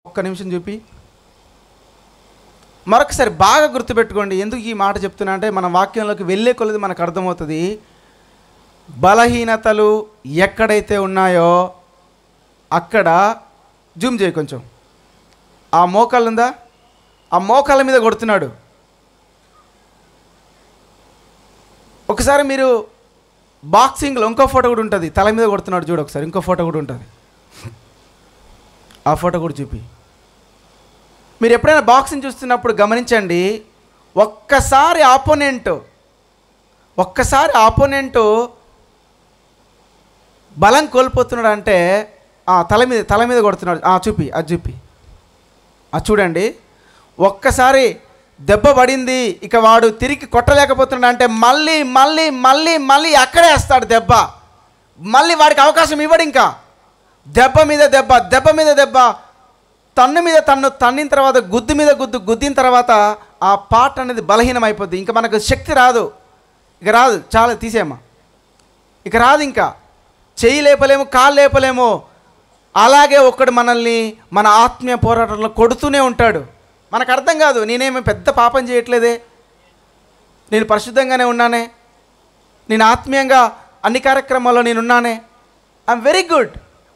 ఒక్క నిమిషం చూపి మరొకసారి బాగా గుర్తుపెట్టుకోండి ఎందుకు ఈ మాట చెప్తున్నా అంటే మన వాక్యంలోకి వెళ్ళే కొలది మనకు అర్థమవుతుంది బలహీనతలు ఎక్కడైతే ఉన్నాయో అక్కడ జూమ్ చేయి కొంచెం ఆ మోకాలు ఉందా ఆ మోకాళ్ళ మీద కొడుతున్నాడు ఒకసారి మీరు బాక్సింగ్లో ఇంకో ఫోటో కూడా ఉంటుంది తల మీద కొడుతున్నాడు చూడు ఒకసారి ఇంకో ఫోటో కూడా ఉంటుంది ఆ ఫోటో కూడా చూపి మీరు ఎప్పుడైనా బాక్సింగ్ చూస్తున్నప్పుడు గమనించండి ఒక్కసారి ఆపోనెంట్ ఒక్కసారి ఆపోనెంట్ బలం కోల్పోతున్నాడు అంటే ఆ, తల మీద తల మీద కొడుతున్నాడు ఆ, చూపి అది చూపి అది చూడండి ఒక్కసారి దెబ్బ పడింది ఇక వాడు తిరిగి కొట్టలేకపోతున్నాడు అంటే మళ్ళీ మళ్ళీ మళ్ళీ మళ్ళీ అక్కడే వేస్తాడు దెబ్బ మళ్ళీ వాడికి అవకాశం ఇవ్వడు ఇంకా దెబ్బ మీద దెబ్బ దెబ్బ మీద దెబ్బ తన్ను మీద తన్ను తన్నిన తర్వాత గుద్దు మీద గుద్దు గుద్దిన తర్వాత ఆ పార్ట్ అనేది బలహీనం అయిపోద్ది ఇంకా మనకు శక్తి రాదు ఇక రాదు చాలా తీసేమ్మా ఇక రాదు ఇంకా చెయ్యి లేపలేము కాలు లేపలేము అలాగే ఒక్కడు మనల్ని మన ఆత్మీయ పోరాటంలో కొడుతూనే ఉంటాడు మనకు అర్థం కాదు నేనేమి పెద్ద పాపం చేయట్లేదే నేను పరిశుద్ధంగానే ఉన్నానే నేను ఆత్మీయంగా అన్ని కార్యక్రమాల్లో నేను ఉన్నానే ఐఎమ్ వెరీ గుడ్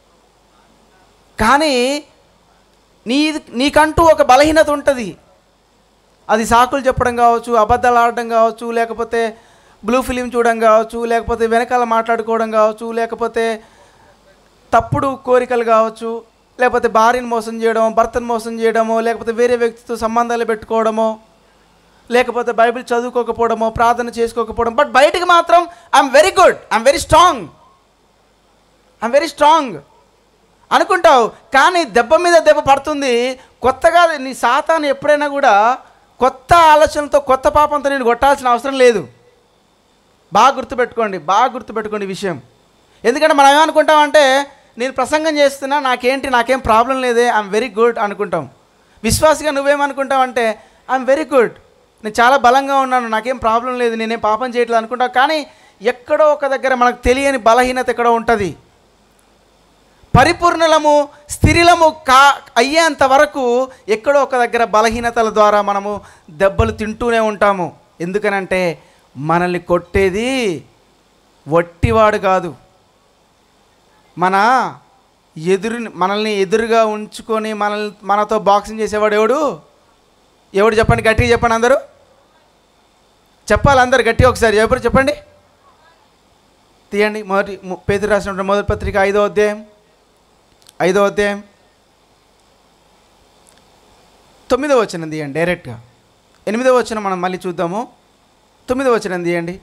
కానీ నీ నీకంటూ ఒక బలహీనత ఉంటుంది అది సాకులు చెప్పడం కావచ్చు అబద్ధాలు ఆడడం కావచ్చు లేకపోతే బ్లూ ఫిలిం చూడడం కావచ్చు లేకపోతే వెనకాల మాట్లాడుకోవడం కావచ్చు లేకపోతే తప్పుడు కోరికలు కావచ్చు లేకపోతే భార్యను మోసం చేయడం భర్తను మోసం చేయడమో లేకపోతే వేరే వ్యక్తితో సంబంధాలు పెట్టుకోవడమో లేకపోతే బైబిల్ చదువుకోకపోవడమో ప్రార్థన చేసుకోకపోవడం బట్ బయటికి మాత్రం I'm very good I'm very strong I'm very strong అనుకుంటావు కానీ దెబ్బ మీద దెబ్బ పడుతుంది కొత్తగా నీ సాతాను ఎప్పుడైనా కూడా కొత్త ఆలోచనతో కొత్త పాపంతో నేను కొట్టాల్సిన అవసరం లేదు బాగా గుర్తుపెట్టుకోండి బాగా గుర్తుపెట్టుకోండి ఈ విషయం ఎందుకంటే మనం ఏమనుకుంటామంటే నేను ప్రసంగం చేస్తున్నా నాకేంటి నాకేం ప్రాబ్లం లేదే ఐఎమ్ వెరీ గుడ్ అనుకుంటాం విశ్వాసగా నువ్వేమనుకుంటావంటే ఐఎమ్ వెరీ గుడ్ నేను చాలా బలంగా ఉన్నాను నాకేం ప్రాబ్లం లేదు నేనేం పాపం చేయట్లేదు అనుకుంటావు కానీ ఎక్కడో ఒక దగ్గర మనకు తెలియని బలహీనత ఎక్కడో ఉంటుంది పరిపూర్ణలము స్థిరిలము కా అయ్యేంత వరకు ఎక్కడో ఒక దగ్గర బలహీనతల ద్వారా మనము దెబ్బలు తింటూనే ఉంటాము ఎందుకనంటే మనల్ని కొట్టేది వట్టివాడు కాదు మన ఎదురు మనల్ని ఎదురుగా ఉంచుకొని మనల్ని మనతో బాక్సింగ్ చేసేవాడు ఎవడు ఎవడు చెప్పండి గట్టిగా చెప్పండి అందరూ చెప్పాలి అందరు గట్టిగా ఒకసారి ఎవరు చెప్పండి తీయండి మొదటి ము- పేతురు రాసినటువంటి మొదటి పత్రిక ఐదో అధ్యాయం ఐదో అధ్యాయం తొమ్మిదో వచనం తీయండి డైరెక్ట్గా ఎనిమిదో వచనం మనం మళ్ళీ చూద్దాము తొమ్మిదో వచనం తీయండి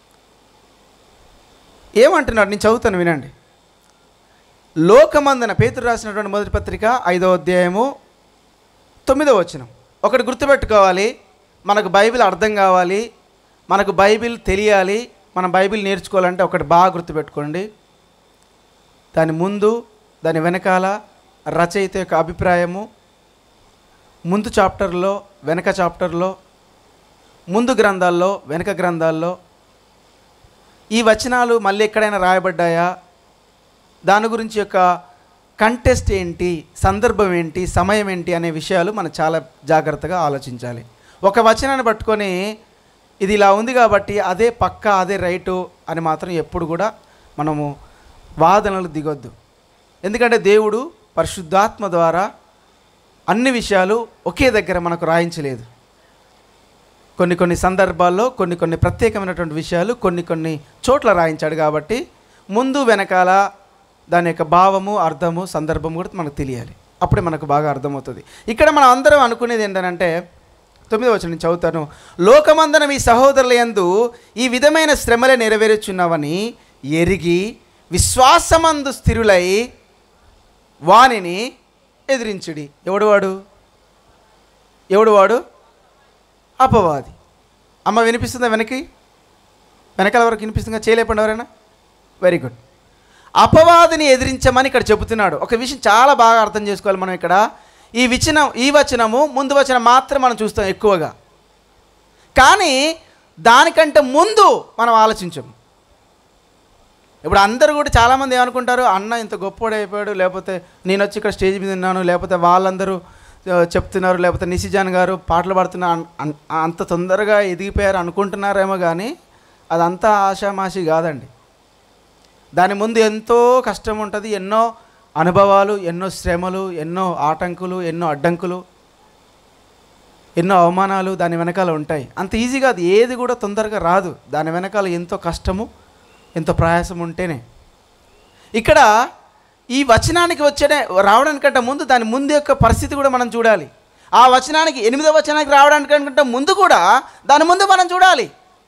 ఏమంటున్నాడు నేను చదువుతాను వినండి లోకమందన పేతురు రాసినటువంటి మొదటి పత్రిక ఐదో అధ్యాయము తొమ్మిదో వచనం ఒకటి గుర్తుపెట్టుకోవాలి మనకు బైబిల్ అర్థం కావాలి మనకు బైబిల్ తెలియాలి మన బైబిల్ నేర్చుకోవాలంటే ఒకటి బాగా గుర్తుపెట్టుకోండి దాని ముందు దాని వెనకాల రచయిత యొక్క అభిప్రాయము ముందు చాప్టర్లో వెనక చాప్టర్లో ముందు గ్రంథాల్లో వెనక గ్రంథాల్లో ఈ వచనాలు మళ్ళీ ఎక్కడైనా రాయబడ్డాయా దాని గురించి యొక్క కంటెస్ట్ ఏంటి సందర్భం ఏంటి సమయం ఏంటి అనే విషయాలు మనం చాలా జాగ్రత్తగా ఆలోచించాలి ఒక వచనాన్ని పట్టుకొని ఇది ఇలా ఉంది కాబట్టి అదే పక్క అదే రైటు అని మాత్రం ఎప్పుడు కూడా మనము వాదనలు దిగొద్దు ఎందుకంటే దేవుడు పరిశుద్ధాత్మ ద్వారా అన్ని విషయాలు ఒకే దగ్గర మనకు రాయించలేదు కొన్ని కొన్ని సందర్భాల్లో కొన్ని కొన్ని ప్రత్యేకమైనటువంటి విషయాలు కొన్ని కొన్ని చోట్ల రాయించాడు కాబట్టి ముందు వెనకాల దాని యొక్క భావము అర్థము సందర్భం కూడా మనకు తెలియాలి అప్పుడే మనకు బాగా అర్థమవుతుంది ఇక్కడ మనం అందరం అనుకునేది ఏంటంటే తొమ్మిదో వచ్చిన నేను చదువుతాను లోకమందన మీ సహోదరుల యందు ఈ విధమైన శ్రమలే నెరవేరుచున్నావని ఎరిగి విశ్వాసమందు స్థిరులై వానిని ఎదిరించుడి ఎవడు వాడు ఎవడు వాడు అపవాది అమ్మ వినిపిస్తుందా వెనక్కి వెనకాల వరకు వినిపిస్తుందా చేయలేపండి ఎవరైనా వెరీ గుడ్ అపవాదిని ఎదిరించమని ఇక్కడ చెబుతున్నాడు ఒక విషయం చాలా బాగా అర్థం చేసుకోవాలి మనం ఇక్కడ ఈ విచనం ఈ వచనము ముందు వచనం మాత్రం మనం చూస్తాం ఎక్కువగా కానీ దానికంటే ముందు మనం ఆలోచించము ఇప్పుడు అందరూ కూడా చాలామంది ఏమనుకుంటారు అన్న ఇంత గొప్పోడు అయిపోయాడు లేకపోతే నేను వచ్చి ఇక్కడ స్టేజ్ మీద ఉన్నాను లేకపోతే వాళ్ళందరూ ఆ, చెప్తున్నారు లేకపోతే నిసిజాన్ గారు పాటలు పాడుతున్నా అన్- అన్- అంత తొందరగా ఎదిగిపోయారు అనుకుంటున్నారేమో కానీ అదంతా ఆషామాషి కాదండి దాని ముందు ఎంతో కష్టం ఉంటుంది ఎన్నో అనుభవాలు ఎన్నో శ్రమలు ఎన్నో ఆటంకులు ఎన్నో అడ్డంకులు ఎన్నో అవమానాలు దాని వెనకాల ఉంటాయి అంత ఈజీగా అది ఏది కూడా తొందరగా రాదు దాని వెనకాల ఎంతో కష్టము ఎంతో ప్రయాసం ఉంటేనే ఇక్కడ ఈ వచనానికి వచ్చే రావడానికంటే ముందు దాని ముందు యొక్క పరిస్థితి కూడా మనం చూడాలి ఆ వచనానికి ఎనిమిదో వచనానికి రావడానికంటే ముందు కూడా దాని ముందు మనం చూడాలి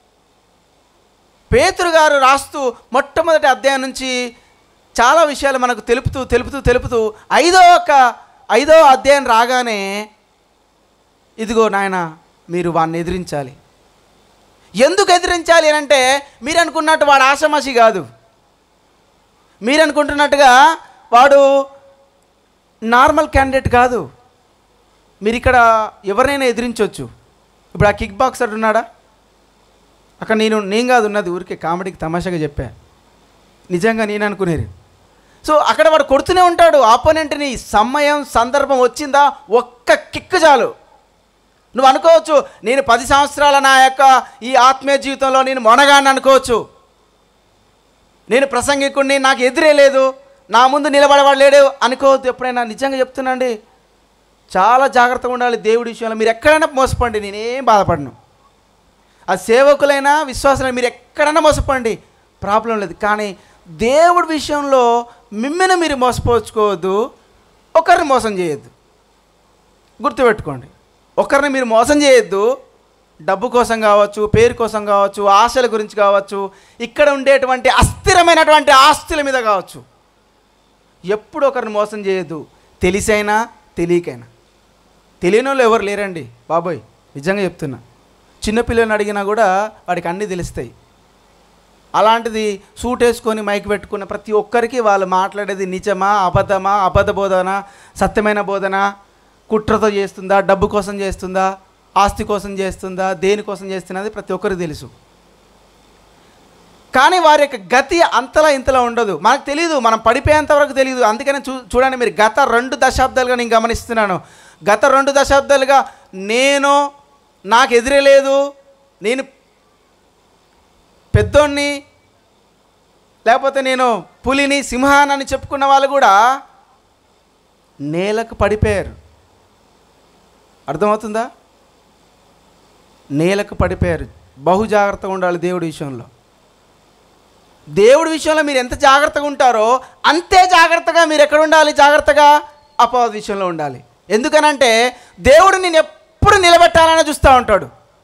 పేతురు గారు రాస్తూ మొట్టమొదటి అధ్యాయం నుంచి చాలా విషయాలు మనకు తెలుపుతూ తెలుపుతూ తెలుపుతూ ఐదో ఒక ఐదో అధ్యాయం రాగానే ఇదిగో నాయన మీరు వాడిని ఎదిరించాలి ఎందుకు ఎదిరించాలి అని అంటే మీరు అనుకున్నట్టు వాడు ఆషమాషి కాదు మీరు అనుకుంటున్నట్టుగా వాడు నార్మల్ క్యాండిడేట్ కాదు మీరు ఇక్కడ ఎవరినైనా ఎదిరించవచ్చు ఇప్పుడు ఆ కిక్ బాక్సర్ ఉన్నాడా అక్కడ నేను నేను కాదు ఉన్నది ఊరికే కామెడీకి తమాషాగా చెప్పా నిజంగా నేను అనుకునేది సో అక్కడ వాడు కొడుతూనే ఉంటాడు ఆపోనెంట్ని సమయం సందర్భం వచ్చిందా ఒక్క కిక్ చాలు నువ్వు అనుకోవచ్చు నేను పది సంవత్సరాల నా యొక్క ఈ ఆత్మీయ జీవితంలో నేను మొనగాన్ని అనుకోవచ్చు నేను ప్రసంగికుడిని నాకు ఎదురే లేదు నా ముందు నిలబడవాడు లేడు అనుకోవద్దు ఎప్పుడైనా నిజంగా చెప్తున్నాండి చాలా జాగ్రత్తగా ఉండాలి దేవుడి విషయంలో మీరు ఎక్కడైనా మోసపండి నేనేం బాధపడను ఆ సేవకులైనా విశ్వాసులైనా మీరు ఎక్కడైనా మోసపండి ప్రాబ్లం లేదు కానీ దేవుడి విషయంలో మిమ్మల్ని మీరు మోసపోచుకోవద్దు ఒకరిని మోసం చేయొద్దు గుర్తుపెట్టుకోండి ఒకరిని మీరు మోసం చేయొద్దు డబ్బు కోసం కావచ్చు పేరు కోసం కావచ్చు ఆశల గురించి కావచ్చు ఇక్కడ ఉండేటువంటి అస్థిరమైనటువంటి ఆస్తుల మీద కావచ్చు ఎప్పుడు ఒకరిని మోసం చేయొద్దు తెలిసైనా తెలియకైనా తెలియని వాళ్ళు ఎవరు లేరండి బాబోయ్ నిజంగా చెప్తున్నా చిన్నపిల్లని అడిగినా కూడా వాడికి అన్నీ తెలుస్తాయి అలాంటిది సూట్ వేసుకొని మైక్ పెట్టుకున్న ప్రతి ఒక్కరికి వాళ్ళు మాట్లాడేది నిజమా అబద్ధమా అబద్ధ బోధన సత్యమైన బోధన కుట్రతో చేస్తుందా డబ్బు కోసం చేస్తుందా ఆస్తి కోసం చేస్తుందా దేనికోసం చేస్తున్నది ప్రతి ఒక్కరికి తెలుసు కానీ వారి యొక్క గతి అంతలా ఇంతలా ఉండదు మనకు తెలియదు మనం పడిపోయేంత వరకు తెలియదు అందుకనే చూ చూడండి మీరు గత రెండు దశాబ్దాలుగా నేను గమనిస్తున్నాను గత రెండు దశాబ్దాలుగా నేను నాకు ఎదురే లేదు నేను పెద్దోడిని లేకపోతే నేను పులిని సింహానని చెప్పుకున్న వాళ్ళు కూడా నేలకు పడిపోయారు అర్థమవుతుందా నేలకు పడిపోయారు బహు జాగ్రత్తగా ఉండాలి దేవుడి విషయంలో దేవుడి విషయంలో మీరు ఎంత జాగ్రత్తగా ఉంటారో అంతే జాగ్రత్తగా మీరు ఎక్కడ ఉండాలి జాగ్రత్తగా అపవాద విషయంలో ఉండాలి ఎందుకనంటే దేవుడు నేను ఎప్పుడు నిలబెట్టాలని చూస్తూ ఉంటాడు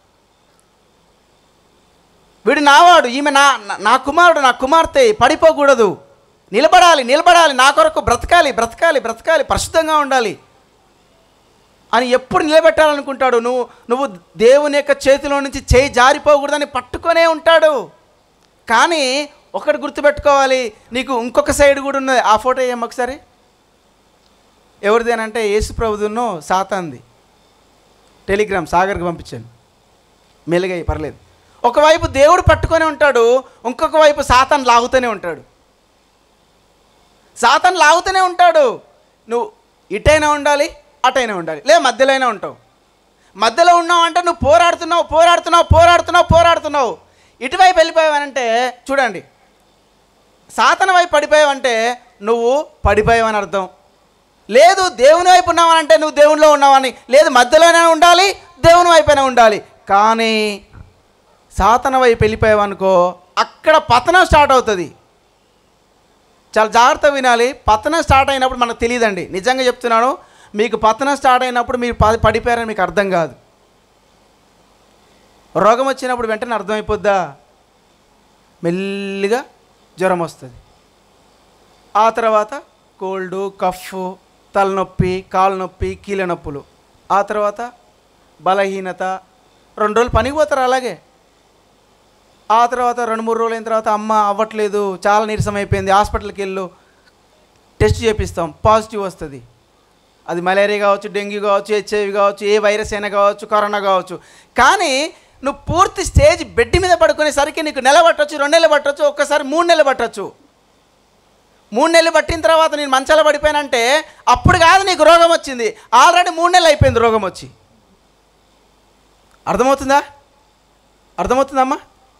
వీడు నావాడు ఈమె నా నా- నా కుమారుడు నా కుమార్తె పడిపోకూడదు నిలబడాలి నిలబడాలి నా కొరకు బ్రతకాలి బ్రతకాలి బ్రతకాలి పరిశుద్ధంగా ఉండాలి అని ఎప్పుడు నిలబెట్టాలనుకుంటాడు నువ్వు నువ్వు దేవుని యొక్క చేతిలో నుంచి చేయి జారిపోకూడదని పట్టుకొనే ఉంటాడు కానీ ఒకటి గుర్తుపెట్టుకోవాలి నీకు ఇంకొక సైడ్ కూడా ఉన్నది ఆ ఫోటో ఏం ఒకసారి ఎవరిదేనంటే యేసు ప్రభుదును సాతాంది టెలిగ్రామ్ సాగర్కి పంపించాను మెలుగై పర్లేదు ఒకవైపు దేవుడు పట్టుకొని ఉంటాడు ఇంకొక వైపు సాతాన్ లాగుతూనే ఉంటాడు సాతాన్ లాగుతూనే ఉంటాడు నువ్వు ఇటైనా ఉండాలి అటైనా ఉండాలి లే మధ్యలో అయినా ఉంటావు మధ్యలో ఉన్నావు అంటే నువ్వు పోరాడుతున్నావు పోరాడుతున్నావు పోరాడుతున్నావు పోరాడుతున్నావు ఇటువైపు వెళ్ళిపోయావనంటే చూడండి సాతన వైపు పడిపోయావంటే నువ్వు పడిపోయావని అర్థం లేదు దేవుని వైపు ఉన్నావనంటే నువ్వు దేవునిలో ఉన్నావని లేదు మధ్యలోనే ఉండాలి దేవుని వైపైనా ఉండాలి కానీ సాతన వైపు వెళ్ళిపోయావనుకో అక్కడ పతనం స్టార్ట్ అవుతుంది చాలా జాగ్రత్త వినాలి పతనం స్టార్ట్ అయినప్పుడు మనకు తెలియదండి నిజంగా చెప్తున్నాను మీకు పతనం స్టార్ట్ అయినప్పుడు మీరు ప- పడిపోయారని మీకు అర్థం కాదు రోగం వచ్చినప్పుడు వెంటనే అర్థమైపోద్దా మెల్లిగా జ్వరం వస్తుంది ఆ తర్వాత కోల్డ్ కఫ్ తలనొప్పి కాలు నొప్పి కీళ్ళ నొప్పులు ఆ తర్వాత బలహీనత రెండు రోజులు పనికి పోతారు అలాగే ఆ తర్వాత రెండు మూడు రోజులు అయిన తర్వాత అమ్మ అవ్వట్లేదు చాలా నీరసం అయిపోయింది హాస్పిటల్కి వెళ్ళు టెస్ట్ చేపిస్తాం పాజిటివ్ వస్తుంది అది మలేరియా కావచ్చు డెంగ్యూ కావచ్చు హెచ్ఐవి కావచ్చు ఏ వైరస్ అయినా కావచ్చు కరోనా కావచ్చు కానీ నువ్వు పూర్తి స్టేజ్ బెడ్ మీద పడుకునేసరికి నీకు నెల పట్టొచ్చు రెండు నెలలు పట్టొచ్చు ఒక్కసారి మూడు నెలలు పట్టొచ్చు మూడు నెలలు పట్టిన తర్వాత నేను మంచాల పడిపోయానంటే అప్పుడు కాదు నీకు రోగం వచ్చింది ఆల్రెడీ మూడు నెలలు అయిపోయింది రోగం వచ్చి అర్థమవుతుందా అర్థమవుతుందమ్మా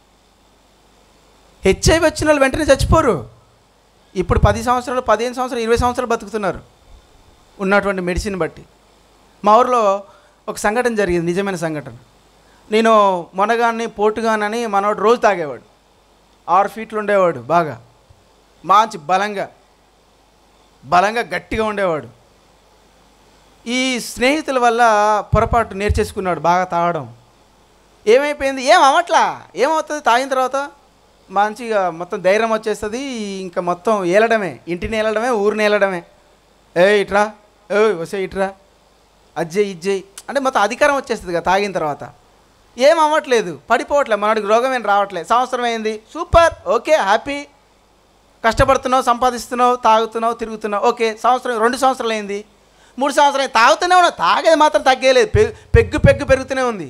హెచ్ఐవి వచ్చిన వాళ్ళు వెంటనే చచ్చిపోరు ఇప్పుడు పది సంవత్సరాలు పదిహేను సంవత్సరాలు ఇరవై సంవత్సరాలు బతుకుతున్నారు ఉన్నటువంటి మెడిసిన్ బట్టి మా ఊరిలో ఒక సంఘటన జరిగింది నిజమైన సంఘటన నేను మొనగాన్ని పోటుగానని మనవాడు రోజు తాగేవాడు ఆరు ఫీట్లు ఉండేవాడు బాగా మంచి బలంగా బలంగా గట్టిగా ఉండేవాడు ఈ స్నేహితుల వల్ల పొరపాటు నేర్చేసుకున్నాడు బాగా తాగడం ఏమైపోయింది ఏం అవ్వట్లా ఏమవుతుంది తాగిన తర్వాత మంచిగా మొత్తం ధైర్యం వచ్చేస్తుంది ఇంకా మొత్తం ఏలడమే ఇంటిని ఏలడమే ఊరిని ఏలడమే ఏ ఇట్రా ఏ వసే ఇట్రా అజ్జయ్ ఇజ్జయ్ అంటే మొత్తం అధికారం వచ్చేస్తుంది కదా తాగిన తర్వాత ఏం అవ్వట్లేదు పడిపోవట్లేదు మనడికి రోగం ఏం రావట్లేదు సంవత్సరం అయింది సూపర్ ఓకే హ్యాపీ కష్టపడుతున్నావు సంపాదిస్తున్నావు తాగుతున్నావు తిరుగుతున్నావు ఓకే సంవత్సరం రెండు సంవత్సరాలు అయింది మూడు సంవత్సరాలు తాగుతూనే ఉన్నావు తాగేది మాత్రం తగ్గలేదు పెగ్గు పెగ్గు పెగ్గు పెరుగుతూనే ఉంది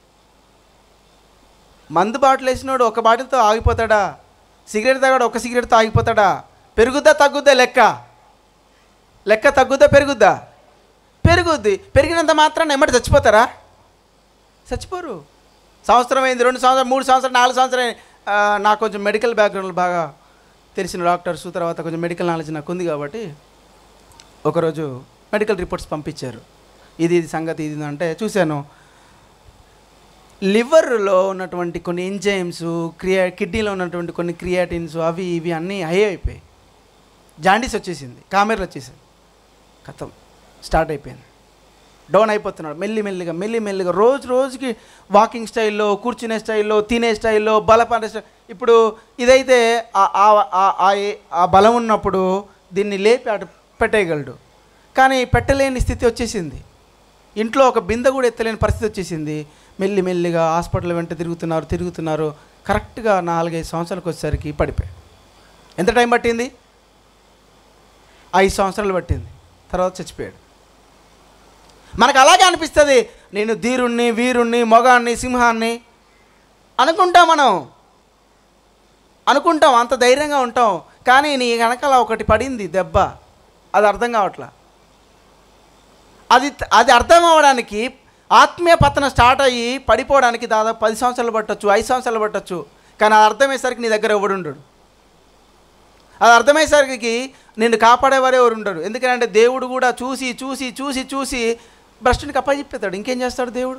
మందు బాటిల్ వేసినోడు ఒక బాటిల్తో ఆగిపోతాడా సిగరెట్ తాగాడు ఒక సిగరెట్తో ఆగిపోతాడా పెరుగుద్దా తగ్గుద్దా లెక్క లెక్క తగ్గుద్దా పెరుగుద్దా పెరుగుద్ది పెరిగినంత మాత్రాన్ని ఎమ్మటి చచ్చిపోతారా చచ్చిపోరు సంవత్సరం అయింది రెండు సంవత్సరం మూడు సంవత్సరం నాలుగు సంవత్సరం నాకు కొంచెం మెడికల్ బ్యాక్గ్రౌండ్ బాగా తెలిసిన డాక్టర్స్ తర్వాత కొంచెం మెడికల్ నాలెడ్జ్ నాకు ఉంది కాబట్టి ఒకరోజు మెడికల్ రిపోర్ట్స్ పంపించారు ఇది ఇది సంగతి ఇది ఇది అంటే చూశాను లివర్లో ఉన్నటువంటి కొన్ని ఎంజైమ్స్ క్రియా కిడ్నీలో ఉన్నటువంటి కొన్ని క్రియాటిన్స్ అవి ఇవి అన్నీ హై అయిపోయాయి జాండీస్ వచ్చేసింది కామెర్లు వచ్చేసింది కథం స్టార్ట్ అయిపోయింది డౌన్ అయిపోతున్నాడు మెల్లి మెల్లిగా మెల్లి మెల్లిగా రోజు రోజుకి వాకింగ్ స్టైల్లో కూర్చునే స్టైల్లో తినే స్టైల్లో బలపడే స్టైల్ ఇప్పుడు ఇదైతే ఆ- ఆ- ఆ- ఆ ఏ- ఆ బలం ఉన్నప్పుడు దీన్ని లేపి అటు పెట్టేయగలడు కానీ పెట్టలేని స్థితి వచ్చేసింది ఇంట్లో ఒక బిందె కూడా ఎత్తలేని పరిస్థితి వచ్చేసింది మెల్లి మెల్లిగా హాస్పిటల్ వెంట తిరుగుతున్నారు తిరుగుతున్నారు కరెక్ట్గా నాలుగైదు సంవత్సరాలకు వచ్చేసరికి పడిపోయాయి ఎంత టైం పట్టింది ఐదు సంవత్సరాలు పట్టింది తర్వాత చచ్చిపోయాడు మనకు అలాగే అనిపిస్తుంది నేను ధీరుణ్ణి వీరుణ్ణి మొగాన్ని సింహాన్ని అనుకుంటాం మనం అనుకుంటాం అంత ధైర్యంగా ఉంటాం కానీ నీ వెనకాల ఒకటి పడింది దెబ్బ అది అర్థం కావట్లా అది అది అర్థం అవ్వడానికి ఆత్మీయ పతనం స్టార్ట్ అయ్యి పడిపోవడానికి దాదాపు పది సంవత్సరాలు పట్టొచ్చు ఐదు సంవత్సరాలు పట్టొచ్చు కానీ అది అర్థమయ్యేసరికి నీ దగ్గర ఎవడు ఉండడు అది అర్థమయ్యేసరికి నిన్ను కాపాడేవారే ఎవరు ఉండరు ఎందుకంటే దేవుడు కూడా చూసి చూసి చూసి చూసి భ్రష్టునికి అప్పచెప్పేతాడు ఇంకేం చేస్తాడు దేవుడు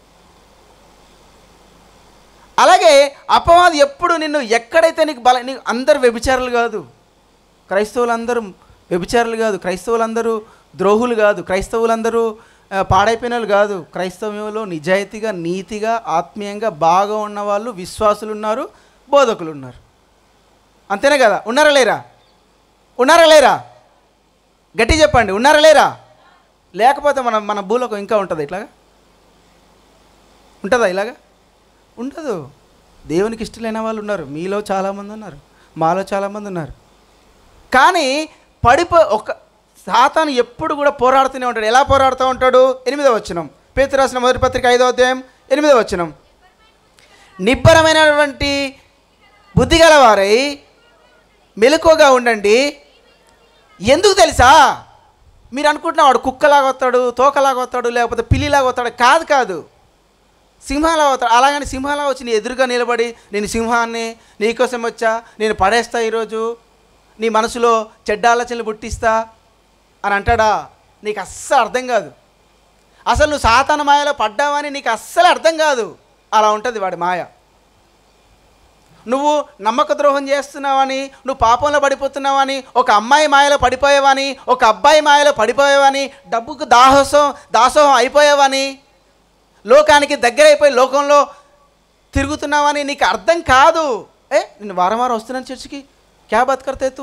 అలాగే అపవాది ఎప్పుడు నిన్ను ఎక్కడైతే నీకు బల నీకు అందరు వ్యభిచారులు కాదు క్రైస్తవులందరూ వ్యభిచారులు కాదు క్రైస్తవులందరూ ద్రోహులు కాదు క్రైస్తవులందరూ ఆ, పాడైపోయిన వాళ్ళు కాదు క్రైస్తవ్యంలో నిజాయితీగా నీతిగా ఆత్మీయంగా బాగా ఉన్న వాళ్ళు విశ్వాసులు ఉన్నారు బోధకులు ఉన్నారు అంతేనే కదా ఉన్నారా లేరా ఉన్నారా లేరా గట్టి చెప్పండి ఉన్నారా లేరా లేకపోతే మన మన భూలోకం ఇంకా ఉంటుంది ఇట్లాగా ఉంటుందా ఇలాగా ఉండదు దేవునికి ఇష్టలైన వాళ్ళు ఉన్నారు మీలో చాలామంది ఉన్నారు మాలో చాలామంది ఉన్నారు కానీ పడిపో ఒక సాతాను ఎప్పుడు కూడా పోరాడుతూనే ఉంటాడు ఎలా పోరాడుతూ ఉంటాడు ఎనిమిదవ వచనం పేతురు రాసిన మొదటి పత్రిక ఐదవ అధ్యాయం ఎనిమిదవ వచనం నిబ్బరమైనటువంటి బుద్ధి గలవారై మెలకువగా ఉండండి ఎందుకు తెలుసా మీరు అనుకుంటున్నా వాడు కుక్కలాగా వస్తాడు తోకలాగా వస్తాడు లేకపోతే పిల్లిలాగా వస్తాడు కాదు కాదు సింహాలా అవుతాడు అలాగని సింహాలా వచ్చి నీ ఎదురుగా నిలబడి నేను సింహాన్ని నీకోసం వచ్చా నేను పడేస్తా ఈరోజు నీ మనసులో చెడ్డ ఆలోచనలు పుట్టిస్తా అని అంటాడా నీకు అస్సలు అర్థం కాదు అసలు నువ్వు సాతాన మాయలో పడ్డావని నీకు అస్సలు అర్థం కాదు అలా ఉంటుంది వాడి మాయ నువ్వు నమ్మక ద్రోహం చేస్తున్నావని నువ్వు పాపంలో పడిపోతున్నావని ఒక అమ్మాయి మాయలో పడిపోయావని ఒక అబ్బాయి మాయలో పడిపోయావని డబ్బుకు దాహోసం దాసోహం అయిపోయావని లోకానికి దగ్గరైపోయి లోకంలో తిరుగుతున్నావని నీకు అర్థం కాదు ఏ నేను వారం వారం వస్తున్నాను చర్చికి క్యా బత్ కర్తే తూ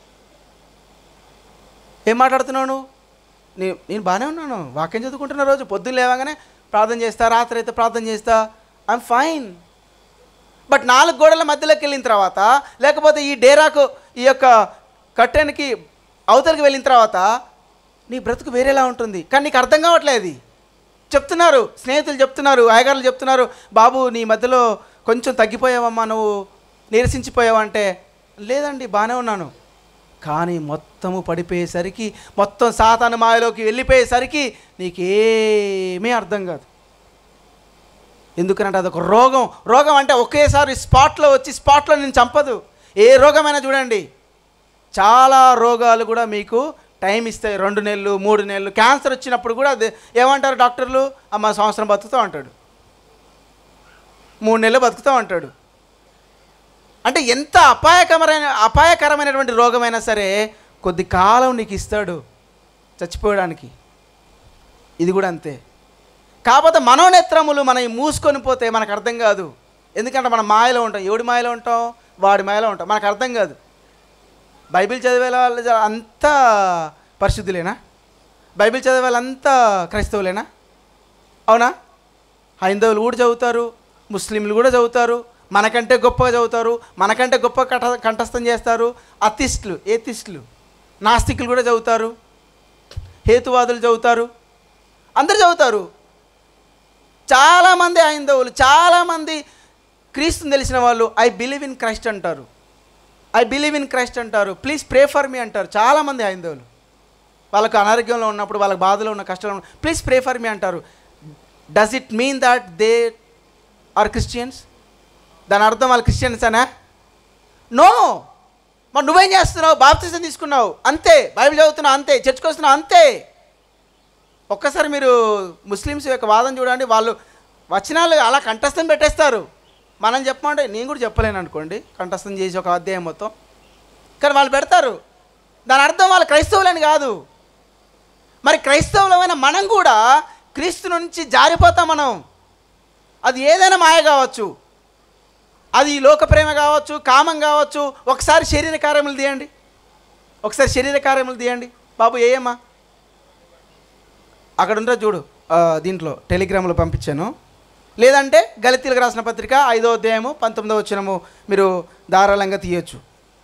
ఏం మాట్లాడుతున్నావు నువ్వు నీ నేను బాగానే ఉన్నాను వాక్యం చదువుకుంటున్న రోజు పొద్దున్న లేవగానే ప్రార్థన చేస్తా రాత్రి అయితే ప్రార్థన చేస్తా ఐఎమ్ ఫైన్ బట్ నాలుగు గోడల మధ్యలోకి వెళ్ళిన తర్వాత లేకపోతే ఈ డేరాకు ఈ యొక్క కట్టెనికి అవతలికి వెళ్ళిన తర్వాత నీ బ్రతుకు వేరేలా ఉంటుంది కానీ నీకు అర్థం కావట్లేదు అది చెప్తున్నారు స్నేహితులు చెప్తున్నారు అయ్యగారులు చెప్తున్నారు బాబు నీ మధ్యలో కొంచెం తగ్గిపోయావమ్మా నువ్వు నీరసించిపోయావా అంటే లేదండి బాగానే ఉన్నాను కానీ మొత్తము పడిపోయేసరికి మొత్తం సాతాను మాయలోకి వెళ్ళిపోయేసరికి నీకేమీ అర్థం కాదు ఎందుకంటే అదొక రోగం రోగం అంటే ఒకేసారి స్పాట్లో వచ్చి స్పాట్లో నేను చంపదు ఏ రోగమైనా చూడండి చాలా రోగాలు కూడా మీకు టైం ఇస్తాయి రెండు నెలలు మూడు నెలలు క్యాన్సర్ వచ్చినప్పుడు కూడా అది ఏమంటారు డాక్టర్లు అమ్మ సంవత్సరం బతుకుతావు అంటాడు మూడు నెలలు బతుకుతావు అంటాడు అంటే ఎంత అపాయకరమైన అపాయకరమైనటువంటి రోగమైనా సరే కొద్ది కాలం నీకు ఇస్తాడు చచ్చిపోవడానికి ఇది కూడా అంతే కాకపోతే మనోనేత్రములు మనం మూసుకొని పోతే మనకు అర్థం కాదు ఎందుకంటే మనం మాయలో ఉంటాం ఎవడి మాయలో ఉంటాం వాడి మాయలో ఉంటాం మనకు అర్థం కాదు బైబిల్ చదివే వాళ్ళు జ- అంతా పరిశుద్ధులేనా బైబిల్ చదివే వాళ్ళంతా క్రైస్తవులేనా అవునా హైందవులు కూడా చదువుతారు ముస్లింలు కూడా చదువుతారు మనకంటే గొప్పగా చదువుతారు మనకంటే గొప్ప కట కంఠస్థం చేస్తారు అతిస్టులు ఏతిస్టులు నాస్తికులు కూడా చదువుతారు హేతువాదులు చదువుతారు అందరు చదువుతారు చాలామంది హైందవులు చాలామంది క్రీస్తుని తెలిసిన వాళ్ళు ఐ బిలీవ్ ఇన్ క్రైస్ట్ అంటారు ఐ బిలీవ్ ఇన్ క్రైస్ట్ అంటారు ప్లీజ్ ప్రే ఫర్ మీ అంటారు చాలామంది హైందవులు వాళ్ళకు అనారోగ్యంలో ఉన్నప్పుడు వాళ్ళకి బాధలో ఉన్న కష్టంలో ఉన్న ప్లీజ్ ప్రే ఫర్ మీ అంటారు does it mean that they are Christians దాని అర్థం వాళ్ళు క్రిస్టియన్స్ అనా నో మరి నువ్వేం చేస్తున్నావు బాప్తిజం తీసుకున్నావు అంతే బైబిల్ చదువుతున్నావు అంతే చర్చకు వస్తున్నావు అంతే ఒక్కసారి మీరు ముస్లిమ్స్ యొక్క వాదన చూడండి వాళ్ళు వచనాలు అలా కంఠస్థం పెట్టేస్తారు మనం చెప్పమంటే నేను కూడా చెప్పలేను అనుకోండి కంఠస్థం చేసి ఒక అధ్యాయం మొత్తం కానీ వాళ్ళు పెడతారు దాని అర్థం వాళ్ళు క్రైస్తవులని కాదు మరి క్రైస్తవులమైన మనం కూడా క్రీస్తు నుంచి జారిపోతాం మనం అది ఏదైనా మాయ కావచ్చు అది లోక ప్రేమ కావచ్చు కామం కావచ్చు ఒకసారి శరీర కార్యములు తీయండి ఒకసారి శరీర కార్యములు తీయండి బాబు ఏయమ్మా అక్కడ ఉంటా చూడు ఆ, దీంట్లో టెలిగ్రామ్లో పంపించాను లేదంటే గలితీలకు రాసిన పత్రిక ఐదో అధ్యాయము పంతొమ్మిదో వచ్చినము మీరు ధారాళంగా తీయొచ్చు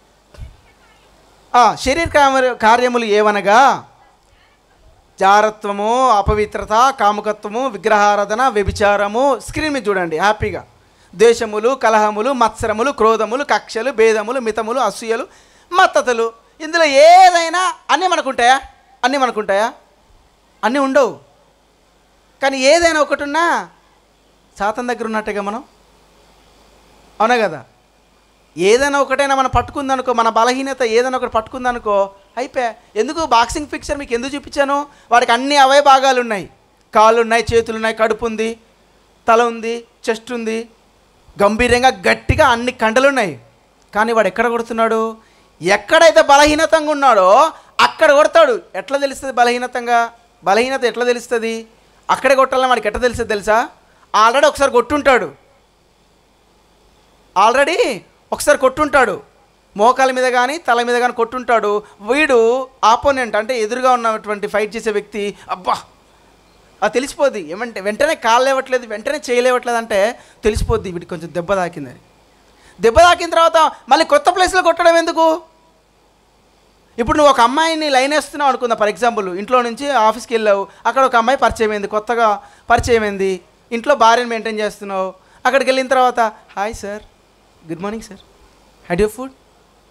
ఆ, శరీర కార్య- కార్యములు ఏవనగా జారత్వము అపవిత్రత కాముకత్వము విగ్రహారాధన వ్యభిచారము స్క్రీన్ మీద చూడండి హ్యాపీగా ద్వేషములు కలహములు మత్సరములు క్రోధములు కక్షలు భేదములు మితములు అసూయలు మత్తతలు ఇందులో ఏదైనా అన్నీ మనకుంటాయా అన్నీ మనకుంటాయా అన్నీ ఉండవు కానీ ఏదైనా ఒకటి ఉన్నా సాతం దగ్గర ఉన్నట్టుగా మనం అవునా కదా ఏదైనా ఒకటైనా మనం పట్టుకుందనుకో మన బలహీనత ఏదైనా ఒకటి పట్టుకుందనుకో అయిపోయా ఎందుకు బాక్సింగ్ పిక్చర్ మీకు ఎందుకు చూపించాను వాడికి అన్ని అవే భాగాలు ఉన్నాయి కాళ్ళు ఉన్నాయి చేతులు ఉన్నాయి కడుపు ఉంది తల ఉంది చెస్ట్ ఉంది గంభీరంగా గట్టిగా అన్ని కండలు ఉన్నాయి కానీ వాడు ఎక్కడ కొడుతున్నాడు ఎక్కడైతే బలహీనతంగా ఉన్నాడో అక్కడ కొడతాడు ఎట్లా తెలుస్తుంది బలహీనతంగా బలహీనత ఎట్లా తెలుస్తుంది అక్కడే కొట్టాలని వాడికి ఎట్లా తెలుస్తుంది తెలుసా ఆల్రెడీ ఒకసారి కొట్టుంటాడు ఆల్రెడీ ఒకసారి కొట్టుంటాడు మోకాల మీద కానీ తల మీద కానీ కొట్టుంటాడు వీడు ఆపోనెంట్ అంటే ఎదురుగా ఉన్నటువంటి ఫైట్ చేసే వ్యక్తి అబ్బా అది తెలిసిపోద్ది ఏమంటే వెంటనే కాళ్ళు లేవట్లేదు వెంటనే చేయలేవట్లేదు అంటే తెలిసిపోద్ది వీడికి కొంచెం దెబ్బ తాకిందని దెబ్బ తాకిన తర్వాత మళ్ళీ కొత్త ప్లేస్లో కొట్టడం ఎందుకు ఇప్పుడు నువ్వు ఒక అమ్మాయిని లైన్ వేస్తున్నావు అనుకుందా ఫర్ ఎగ్జాంపుల్ ఇంట్లో నుంచి ఆఫీస్కి వెళ్ళావు అక్కడ ఒక అమ్మాయి పరిచయం అయింది కొత్తగా పరిచయం అయింది ఇంట్లో భార్యను మెయింటైన్ చేస్తున్నావు అక్కడికి వెళ్ళిన తర్వాత hi sir good morning sir had your food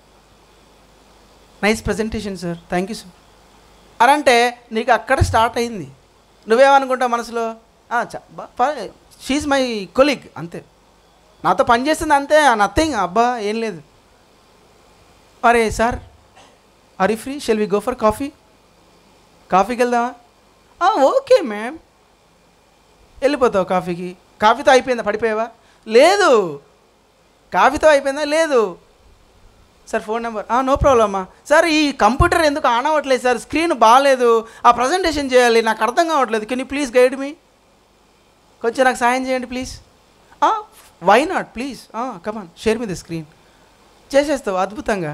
nice presentation sir thank you sir అరంటే నీకు అక్కడ స్టార్ట్ అయింది నువ్వేమనుకుంటావు మనసులో షీజ్ మై కొలీగ్ అంతే నాతో పని చేస్తుంది అంతే నథింగ్ అబ్బా ఏం లేదు అరే sir are you free shall we go for coffee కాఫీకి వెళ్దామా ఓకే మ్యామ్ వెళ్ళిపోతావు కాఫీకి కాఫీతో అయిపోయిందా పడిపోయావా లేదు కాఫీతో అయిపోయిందా లేదు sir phone number no problem అమ్మా సార్ ఈ కంప్యూటర్ ఎందుకు ఆన్ అవ్వట్లేదు సార్ స్క్రీన్ బాగాలేదు ఆ ప్రజెంటేషన్ చేయాలి నాకు అర్థం కావట్లేదు can you please guide me కొంచెం నాకు సాయం చేయండి please why not please come on share me the screen చేసేస్తావు అద్భుతంగా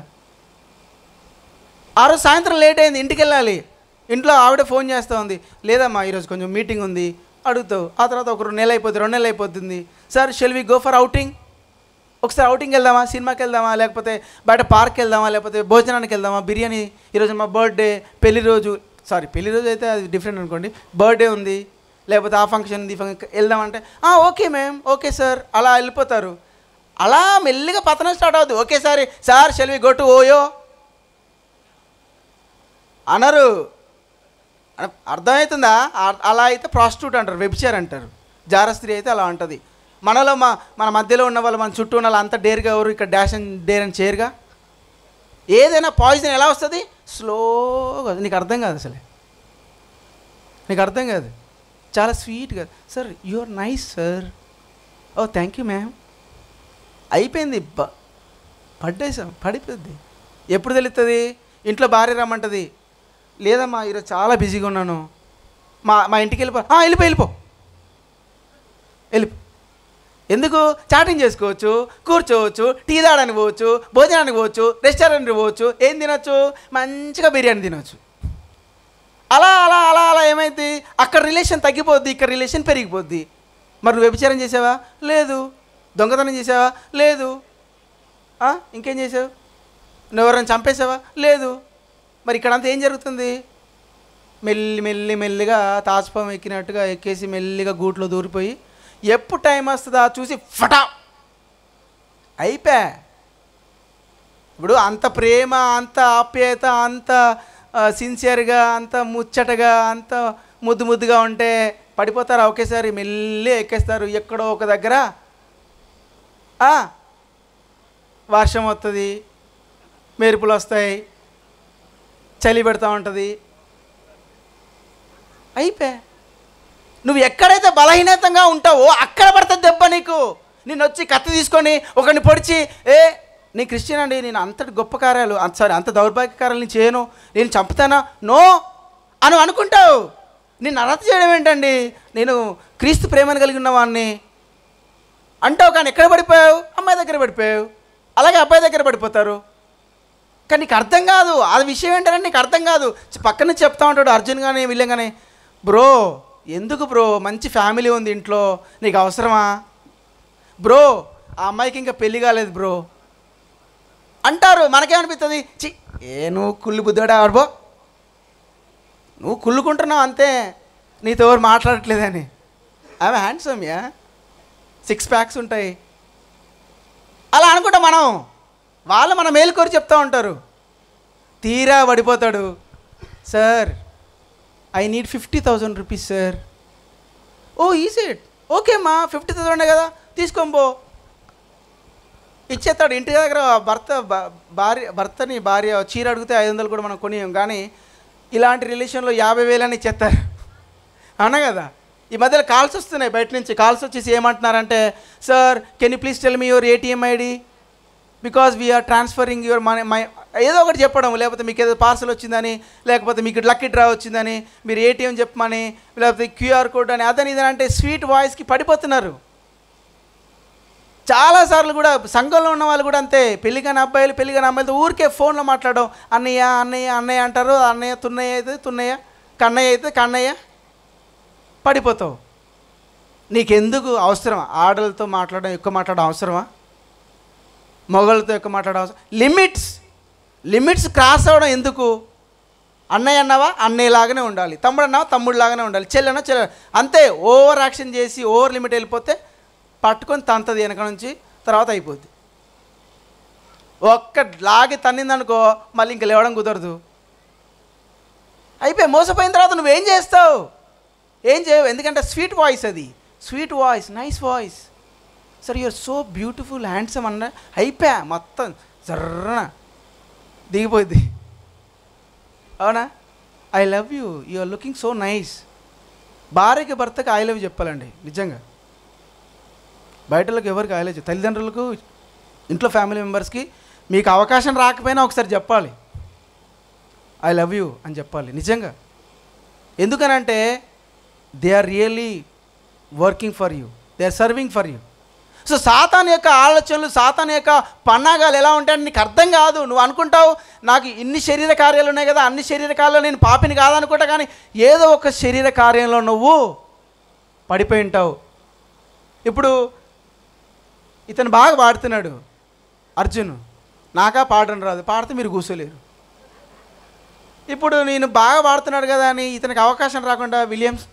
ఆ రోజు సాయంత్రం లేట్ అయింది ఇంటికి వెళ్ళాలి ఇంట్లో ఆవిడ ఫోన్ చేస్తూ ఉంది లేదమ్మా ఈరోజు కొంచెం మీటింగ్ ఉంది అడుగుతావు ఆ తర్వాత ఒక రెండు నెలలు అయిపోతుంది రెండు నెలలు అయిపోతుంది sir shall we go for outing ఒకసారి అవుటింగ్ వెళ్దామా సినిమాకి వెళ్దామా లేకపోతే బయట పార్క్ వెళ్దామా లేకపోతే భోజనానికి వెళ్దామా బిర్యానీ ఈరోజు మా బర్త్డే పెళ్లి రోజు సారీ పెళ్లి రోజు అయితే అది డిఫరెంట్ అనుకోండి బర్త్డే ఉంది లేకపోతే ఆ ఫంక్షన్ ఈ ఫంక్షన్ వెళ్దామంటే "ఆ, ఓకే మ్యామ్ ఓకే సార్ అలా వెళ్ళిపోతారు అలా మెల్లిగా పతనం స్టార్ట్ అవుతుంది ఒకేసారి సార్ షెల్వి గొట్టు ఓయో అనరు అ- అర్థమవుతుందా అ- అలా అయితే ప్రాస్టిట్యూట్ అంటారు వెబ్చర్ అంటారు జారస్త్రీ అయితే అలా ఉంటుంది మనలో మా మన మధ్యలో ఉన్న వాళ్ళు మన చుట్టూ ఉన్న వాళ్ళు అంత డేర్గా ఎవరు ఇక్కడ డాష్ అండ్ డేర్ అని చేరుగా ఏదైనా పాయిజన్ ఎలా వస్తుంది స్లోగా నీకు అర్థం కాదు అసలే నీకు అర్థం కాదు చాలా స్వీట్గా sir you are nice sir oh thank you ma'am అయిపోయింది బ పడ్డేసాం పడిపోద్ది ఎప్పుడు తెలుస్తుంది ఇంట్లో భార్య రమ్మంటది లేదమ్మా ఈరోజు చాలా బిజీగా ఉన్నాను మా మా ఇంటికి వెళ్ళిపో "ఆ, వెళ్ళిపో వెళ్ళిపో వెళ్ళిపో ఎందుకు చాటింగ్ చేసుకోవచ్చు కూర్చోవచ్చు టీ తాగడానికి పోవచ్చు భోజనానికి పోవచ్చు రెస్టారెంట్కి పోవచ్చు ఏం తినొచ్చు మంచిగా బిర్యానీ తినొచ్చు అలా అలా అలా అలా ఏమైంది అక్కడ రిలేషన్ తగ్గిపోద్ది ఇక్కడ రిలేషన్ పెరిగిపోద్ది మరి నువ్వు వ్యభిచారం చేసావా లేదు దొంగతనం చేసావా లేదు ఆ? ఇంకేం చేసావు నువ్వు ఎవరైనా చంపేసావా లేదు మరి ఇక్కడంతా ఏం జరుగుతుంది మెల్లి మెల్లి మెల్లిగా తాజ్పాం ఎక్కినట్టుగా ఎక్కేసి మెల్లిగా గూట్లో దూరిపోయి ఎప్పుడు టైం వస్తుందా చూసి ఫటా అయిపోయా ఇప్పుడు అంత ప్రేమ అంత ఆప్యాయత అంత సిన్సియర్గా అంత ముచ్చటగా అంత ముద్దు ముద్దుగా ఉంటే పడిపోతారు ఒకేసారి మెల్లి ఎక్కేస్తారు ఎక్కడో ఒక దగ్గర ఆ, వర్షం వస్తుంది మెరుపులు వస్తాయి చలి పెడతా ఉంటుంది అయిపోయా నువ్వు ఎక్కడైతే బలహీనతంగా ఉంటావో అక్కడ పడుతుంది దెబ్బ నీకు నేను వచ్చి కత్తి తీసుకొని ఒకరిని పొడిచి ఏ నీ క్రిస్టియన్ అండి నేను అంతటి గొప్ప కార్యాలు అంత సారీ అంత దౌర్భాగ్య కార్యాలు నేను చేయను నేను చంపుతానా నో అని అనుకుంటావు నేను అర్హత చేయడం ఏంటండి నేను క్రీస్తు ప్రేమను కలిగి ఉన్నవాడిని అంటావు కానీ ఎక్కడ పడిపోయావు అమ్మాయి దగ్గర పడిపోయావు అలాగే అబ్బాయి దగ్గర పడిపోతారు కానీ నీకు అర్థం కాదు ఆ విషయం ఏంటంటే నీకు అర్థం కాదు చి- పక్కన చెప్తా ఉంటాడు అర్జున్ కానీ విలియం కానీ బ్రో ఎందుకు బ్రో మంచి ఫ్యామిలీ ఉంది ఇంట్లో నీకు అవసరమా బ్రో ఆ అమ్మాయికి ఇంకా పెళ్లి కాలేదు బ్రో అంటారు మనకేమనిపిస్తుంది చి ఏ నువ్వు కుళ్ళు బుద్ధాడా ఆడబో నువ్వు కుళ్ళుకుంటున్నావు అంతే నీతో ఎవరు మాట్లాడట్లేదని ఆమె హ్యాండ్సమ్ యా సిక్స్ ప్యాక్స్ ఉంటాయి అలా అనుకుంటాం మనం వాళ్ళు మన మేలుకోరి చెప్తూ ఉంటారు తీరా పడిపోతాడు sir I need fifty thousand rupees sir oh is it okay అమ్మా ఫిఫ్టీ థౌసండ్ కదా తీసుకోం పో ఇచ్చేస్తాడు ఇంటి దగ్గర భర్త భ- భార్య భర్తని భార్య చీర అడిగితే ఐదు వందలు కూడా మనం కొనియం కానీ ఇలాంటి రిలేషన్లో యాభై వేలని ఇచ్చేస్తారు అవునా కదా ఈ మధ్యలో కాల్స్ వస్తున్నాయి బయట నుంచి కాల్స్ వచ్చేసి ఏమంటున్నారంటే sir can you please tell me your ATM ID because we are transferring your money my ఏదో ఒకటి చెప్పడం లేకపోతే మీకు ఏదో పార్సల్ వచ్చిందని లేకపోతే మీకు లక్కీ డ్రా వచ్చిందని మీరు ఏటీఎం చెప్పమని లేకపోతే క్యూఆర్ కోడ్ అని అదని ఇదని అంటే స్వీట్ వాయిస్కి పడిపోతున్నారు చాలాసార్లు కూడా సంఘంలో ఉన్న వాళ్ళు కూడా అంతే పెళ్లి కాని అబ్బాయిలు పెళ్లి కాని అమ్మాయిలతో ఊరికే ఫోన్లో మాట్లాడడం అన్నయ్య అన్నయ్య అన్నయ్య అంటారు అన్నయ్య తున్నయ్య అయితే తున్నయ్య కన్నయ్య అయితే కన్నయ్య పడిపోతావు నీకెందుకు అవసరమా ఆడలతో మాట్లాడడం ఎక్కువ మాట్లాడడం అవసరమా మొగలతో ఎక్కువ మాట్లాడడం అవసరం లిమిట్స్ లిమిట్స్ క్రాస్ అవ్వడం ఎందుకు అన్నయ్య అన్నావా అన్నయ్యలాగానే ఉండాలి తమ్ముడు అన్నావా తమ్ముడులాగానే ఉండాలి చెల్లెనా చెల్లె అంతే ఓవర్ యాక్షన్ చేసి ఓవర్ లిమిట్ వెళ్ళిపోతే పట్టుకొని తంతది వెనక నుంచి తర్వాత అయిపోద్ది ఒక్క లాగి తన్నిందనుకో మళ్ళీ ఇంక లేవడం కుదరదు అయిపోయి మోసపోయిన తర్వాత నువ్వేం చేస్తావు ఏం చేయవు ఎందుకంటే స్వీట్ వాయిస్ అది sweet voice nice voice sir you're so beautiful handsome అన్న అయిపోయా మొత్తం జర్రన దిగిపోయింది అవునా I love you you are looking so nice భార్యకి భర్తకి ఐ లవ్ చెప్పాలండి నిజంగా బయటలకు ఎవరికి ఐ లవ్ చెప్ప- తల్లిదండ్రులకు ఇంట్లో ఫ్యామిలీ మెంబర్స్కి మీకు అవకాశం రాకపోయినా ఒకసారి చెప్పాలి ఐ లవ్ యూ అని చెప్పాలి నిజంగా ఎందుకనంటే they are really working for you they are serving for you so సాతాన్ యొక్క ఆలోచనలు సాతాన్ యొక్క పన్నాగాలు ఎలా ఉంటాయని నీకు అర్థం కాదు నువ్వు అనుకుంటావు నాకు ఇన్ని శరీర కార్యాలు ఉన్నాయి కదా అన్ని శరీర కార్యాలు నేను పాపిని కాదనుకుంటా కానీ ఏదో ఒక శరీర కార్యంలో నువ్వు పడిపోయి ఉంటావు ఇప్పుడు ఇతను బాగా పాడుతున్నాడు అర్జున్ నాకా పాడడం రాదు పాడితే మీరు కూర్చోలేరు ఇప్పుడు నేను బాగా పాడుతున్నాడు కదా అని ఇతనికి అవకాశం రాకుండా విలియమ్స్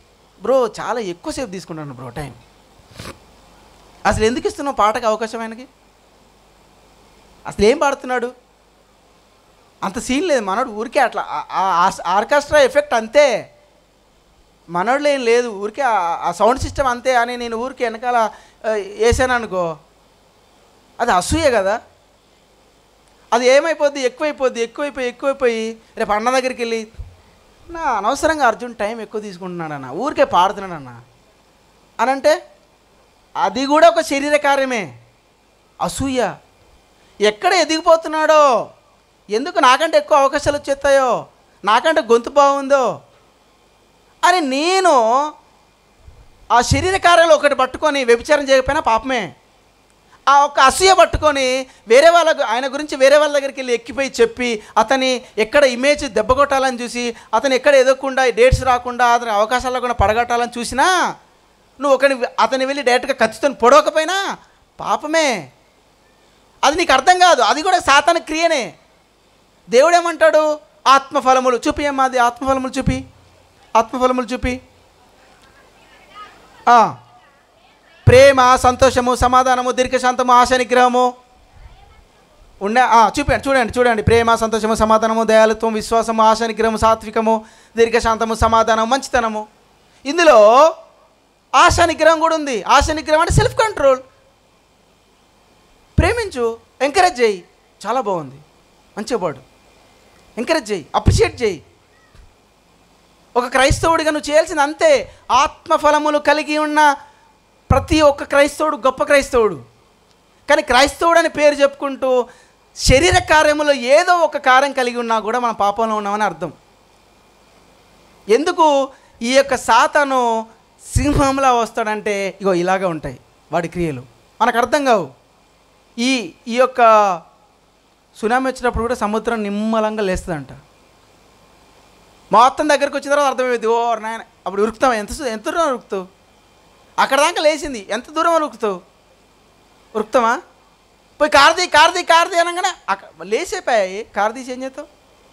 బ్రో చాలా ఎక్కువసేపు తీసుకుంటాను బ్రో టైం అసలు ఎందుకు ఇస్తున్నావు పాటకి అవకాశం ఆయనకి అసలు ఏం పాడుతున్నాడు అంత సీన్ లేదు మనోడు ఊరికే అట్లా ఆ- ఆ- ఆర్కెస్ట్రా ఎఫెక్ట్ అంతే మనోళ్ళు ఏం లేదు ఊరికే ఆ- ఆ సౌండ్ సిస్టమ్ అంతే అని నేను ఊరికే వెనకాల ఆ, వేసాను అనుకో అది అసూయ కదా అది ఏమైపోద్ది ఎక్కువైపోద్ది ఎక్కువైపోయి ఎక్కువైపోయి రేపు అన్న దగ్గరికి వెళ్ళి నా అనవసరంగా అర్జున్ టైం ఎక్కువ తీసుకుంటున్నాడు అన్న ఊరికే పాడుతున్నాడు అన్న అని అంటే అది కూడా ఒక శరీర కార్యమే అసూయ ఎక్కడ ఎదిగిపోతున్నాడో ఎందుకు నాకంటే ఎక్కువ అవకాశాలు వచ్చేస్తాయో నాకంటే గొంతు బాగుందో అని నేను ఆ శరీర కార్యాలు ఒకటి పట్టుకొని వ్యభిచారం చేయకపోయినా పాపమే ఆ ఒక్క అసూయ పట్టుకొని వేరే వాళ్ళ గు- ఆయన గురించి వేరే వాళ్ళ దగ్గరికి వెళ్ళి ఎక్కిపోయి చెప్పి అతని ఎక్కడ ఇమేజ్ దెబ్బ కొట్టాలని చూసి అతను ఎక్కడ ఎదగకుండా డేట్స్ రాకుండా అతని అవకాశాలు కూడా పడగట్టాలని చూసినా నువ్వు ఒకని అతని వెళ్ళి డైరెక్ట్గా ఖచ్చితంగా పొడవకపోయినా పాపమే అది నీకు అర్థం కాదు అది కూడా సాతాన క్రియనే దేవుడు ఏమంటాడు ఆత్మఫలములు చూపి ఏమ్మా అది ఆత్మఫలములు చూపి ఆత్మఫలములు చూపి ఆ. ప్రేమ సంతోషము సమాధానము దీర్ఘశాంతము ఆశ నిగ్రహము ఉండే ఆ, చూపండి చూడండి చూడండి ప్రేమ సంతోషము సమాధానము దయాలుత్వం విశ్వాసము ఆశ నిగ్రహము సాత్వికము దీర్ఘశాంతము సమాధానం మంచితనము ఇందులో ఆశ నిగ్రహం కూడా ఉంది ఆశ నిగ్రహం అంటే సెల్ఫ్ కంట్రోల్ ప్రేమించు ఎంకరేజ్ చేయి చాలా బాగుంది మంచిగా పాడు ఎంకరేజ్ చేయి అప్రిషియేట్ చేయి ఒక క్రైస్తవుడిగా నువ్వు చేయాల్సింది అంతే ఆత్మఫలములు కలిగి ఉన్న ప్రతి ఒక్క క్రైస్తవుడు గొప్ప క్రైస్తవుడు కానీ క్రైస్తవుడు అని పేరు చెప్పుకుంటూ శరీర కార్యములో ఏదో ఒక కార్యం కలిగి ఉన్నా కూడా మన పాపంలో ఉన్నామని అర్థం ఎందుకు ఈ యొక్క సాతను సింహంలా వస్తాడంటే ఇగో ఇలాగా ఉంటాయి వాడి క్రియలు మనకు అర్థం కావు ఈ ఈ యొక్క సునామీ వచ్చినప్పుడు కూడా సముద్రం నిమ్మలంగా లేస్తుందంట మొత్తం దగ్గరికి వచ్చిన తర్వాత అర్థమైంది ఓ నాయన అప్పుడు ఉరుకుతాం ఎంత సు- ఎంత దూరం ఉరుకుతావు అక్కడ దాకా లేచింది ఎంత దూరం ఉరుకుతావు ఉరుకుతామా పోయి కార్తీ కార్తీ కార్తీ అనగానే అక్కడ లేసేపాయి కారు తీసి ఏం చేస్తావు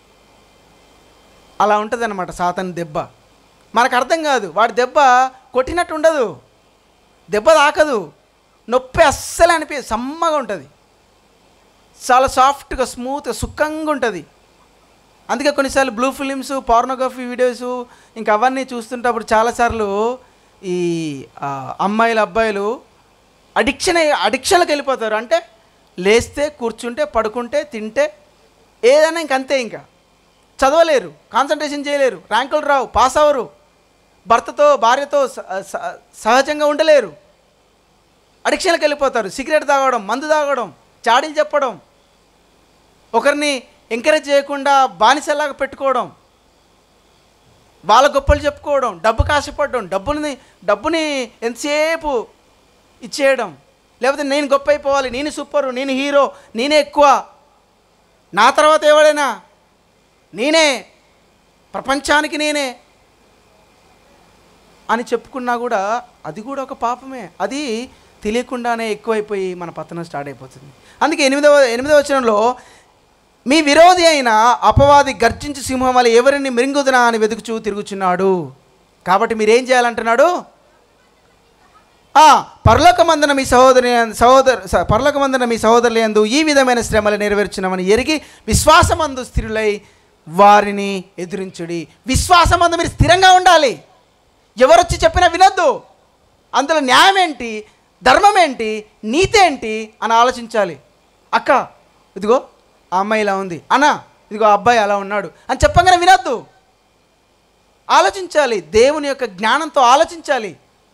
అలా ఉంటుంది అనమాట సాతని దెబ్బ మనకు అర్థం కాదు వాడి దెబ్బ కొట్టినట్టు ఉండదు దెబ్బ తాకదు నొప్పి అస్సలు అనిపి సమ్మగా ఉంటుంది చాలా సాఫ్ట్గా స్మూత్గా సుఖంగా ఉంటుంది అందుకే కొన్నిసార్లు బ్లూ ఫిలిమ్స్ పార్నోగ్రఫీ వీడియోస్ ఇంకా అవన్నీ చూస్తుంటప్పుడు చాలాసార్లు ఈ ఆ, అమ్మాయిలు అబ్బాయిలు అడిక్షన్ అడిక్షన్లకు వెళ్ళిపోతారు అంటే లేస్తే కూర్చుంటే పడుకుంటే తింటే ఏదైనా ఇంకంతే ఇంకా చదవలేరు కాన్సన్ట్రేషన్ చేయలేరు ర్యాంకులు రావు పాస్ అవ్వరు భర్తతో భార్యతో స- స- సహజంగా ఉండలేరు అడిక్షన్లకు వెళ్ళిపోతారు సిగరెట్ తాగడం మందు తాగడం చాడీలు చెప్పడం ఒకరిని ఎంకరేజ్ చేయకుండా బానిసలాగా పెట్టుకోవడం వాళ్ళ గొప్పలు చెప్పుకోవడం డబ్బు కాశపడడం డబ్బుని డబ్బుని ఎంతసేపు ఇచ్చేయడం లేకపోతే నేను గొప్ప అయిపోవాలి నేను సూపరు నేను హీరో నేనే ఎక్కువ నా తర్వాత ఎవడైనా నేనే ప్రపంచానికి నేనే అని చెప్పుకున్నా కూడా అది కూడా ఒక పాపమే అది తెలియకుండానే ఎక్కువైపోయి మన పతనం స్టార్ట్ అయిపోతుంది అందుకే ఎనిమిదవ ఎనిమిదవ వచనంలో మీ విరోధి అయిన అపవాది గర్జించి సింహం వల్ల ఎవరిని మృంగుదునా అని వెతుకుచూ తిరుగుచున్నాడు కాబట్టి మీరేం చేయాలంటున్నాడు ఆ, పరలోకమందున మీ సహోదరి సహోదర స- పరలోకమందున మీ సహోదరులు ఎందు ఈ విధమైన శ్రమలు నెరవేర్చినామని ఎరిగి విశ్వాసమందు స్థిరులై వారిని ఎదిరించుడి విశ్వాసమందు మీరు స్థిరంగా ఉండాలి ఎవరొచ్చి చెప్పినా వినొద్దు అందులో న్యాయం ఏంటి ధర్మం ఏంటి నీతి ఏంటి అని ఆలోచించాలి అక్క ఇదిగో ఆ అమ్మాయి ఇలా ఉంది అన్న ఇదిగో ఆ అబ్బాయి అలా ఉన్నాడు అని చెప్పగానే వినొద్దు ఆలోచించాలి దేవుని యొక్క జ్ఞానంతో ఆలోచించాలి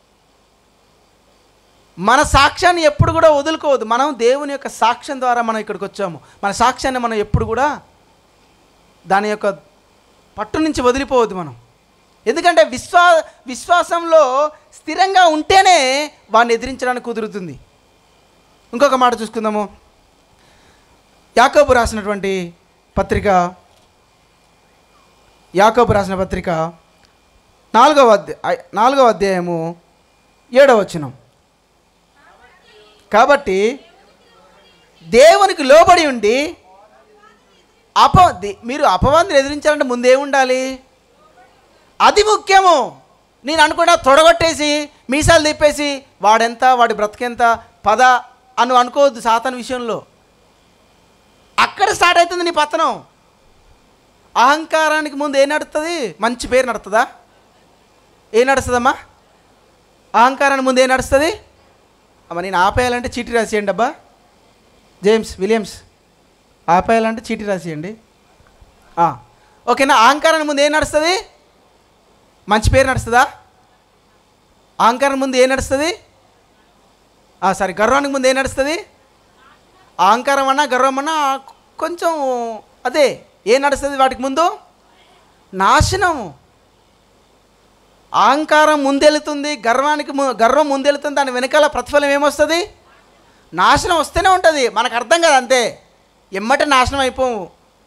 మన సాక్ష్యాన్ని ఎప్పుడు కూడా వదులుకోవద్దు మనం దేవుని యొక్క సాక్ష్యం ద్వారా మనం ఇక్కడికి వచ్చాము మన సాక్ష్యాన్ని మనం ఎప్పుడు కూడా దాని యొక్క పట్టు నుంచి వదిలిపోవద్దు మనం ఎందుకంటే విశ్వా విశ్వాసంలో స్థిరంగా ఉంటేనే వాడిని ఎదిరించడానికి కుదురుతుంది ఇంకొక మాట చూసుకుందాము యాకోబు రాసినటువంటి పత్రిక యాకోబు రాసిన పత్రిక నాలుగవ అధ్యాయ నాలుగవ అధ్యాయము ఏడవ వచనం కాబట్టి దేవునికి లోబడి ఉండి అప దే- మీరు అపవాదిని ఎదిరించాలంటే ముందేముండాలి అది ముఖ్యము నేను అనుకున్నా తొడగొట్టేసి మీసాలు తిప్పేసి వాడెంత వాడి బ్రతికెంత పద అను అనుకోవద్దు సాతాన్ విషయంలో అక్కడ స్టార్ట్ అవుతుంది నీ పతనం అహంకారానికి ముందు ఏం నడుస్తుంది మంచి పేరు నడుతుందా ఏం నడుస్తుందమ్మా అహంకారానికి ముందు ఏం నడుస్తుంది అమ్మ నేను ఆపేయాలంటే చీటీ రాసేయండి అబ్బా జేమ్స్ విలియమ్స్ ఆపేయాలంటే చీటీ రాసేయండి ఆ, ఓకేనా అహంకారానికి ముందు ఏం నడుస్తుంది మంచి పేరు నడుస్తుందా అహంకారం ముందు ఏం నడుస్తుంది సారీ గర్వానికి ముందు ఏం నడుస్తుంది అహంకారం అన్నా గర్వం అన్నా కొంచెం అదే ఏం నడుస్తుంది వాటికి ముందు నాశనము అహంకారం ముందెళ్తుంది గర్వానికి ము- గర్వం ముందెళ్తుంది దాని వెనకాల ప్రతిఫలం ఏమొస్తుంది నాశనం వస్తూనే ఉంటుంది మనకు అర్థం కదా అంతే ఎమ్మట నాశనం అయిపోము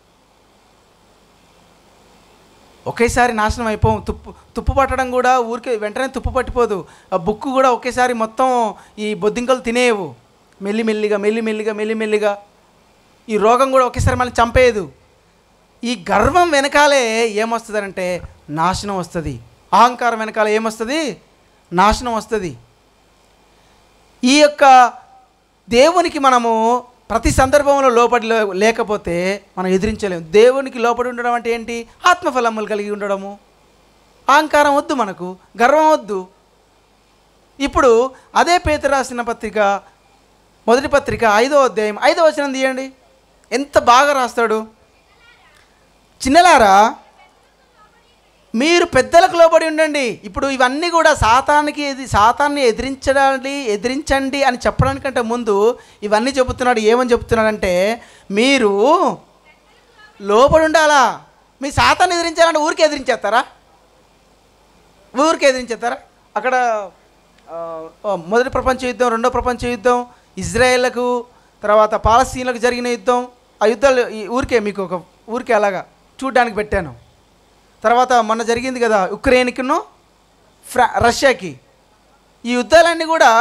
ఒకేసారి నాశనం అయిపోం తుప్పు తుప్పు పట్టడం కూడా ఊరికే వెంటనే తుప్పు పట్టిపోదు ఆ బుక్ కూడా ఒకేసారి మొత్తం ఈ బొద్దింకలు తినేయవు మెల్లిమెల్లిగా మెల్లిమెల్లిగా మెల్లిమెల్లిగా ఈ రోగం కూడా ఒకేసారి మళ్ళీ చంపేయదు ఈ గర్వం వెనకాలే ఏమొస్తుందంటే నాశనం వస్తుంది అహంకారం వెనకాల ఏమొస్తుంది నాశనం వస్తుంది ఈ యొక్క దేవునికి మనము ప్రతి సందర్భంలో లోపడి లే- లేకపోతే మనం ఎదిరించలేము దేవునికి లోపడి ఉండడం అంటే ఏంటి ఆత్మఫలములు కలిగి ఉండడము అహంకారం వద్దు మనకు గర్వం వద్దు ఇప్పుడు అదే పేతురు రాసిన పత్రిక మొదటి పత్రిక ఐదో అధ్యాయం ఐదో వచనం తీయండి ఎంత బాగా రాస్తాడు చిన్నలారా మీరు పెద్దలకు లోబడి ఉండండి ఇప్పుడు ఇవన్నీ కూడా సాతానికి ఎది సాతాన్ని ఎదిరించడాలి ఎదిరించండి అని చెప్పడానికంటే ముందు ఇవన్నీ చెబుతున్నాడు ఏమని చెప్తున్నాడంటే మీరు లోబడి ఉండాలా మీ సాతాన్ని ఎదిరించాలంటే ఊరికి ఎదిరించేస్తారా ఊరికి ఎదిరించేస్తారా అక్కడ ఆ, ఆ, మొదటి ప్రపంచ యుద్ధం రెండో ప్రపంచ యుద్ధం ఇజ్రాయేళ్లకు తర్వాత పాలస్తీన్లకు జరిగిన యుద్ధం ఆ యుద్ధాలు ఈ ఊరికే మీకు ఒక ఊరికే అలాగా చూడ్డానికి పెట్టాను తర్వాత మొన్న జరిగింది కదా ఉక్రెయిన్కిను ఫ్రా రష్యాకి ఈ యుద్ధాలన్నీ కూడా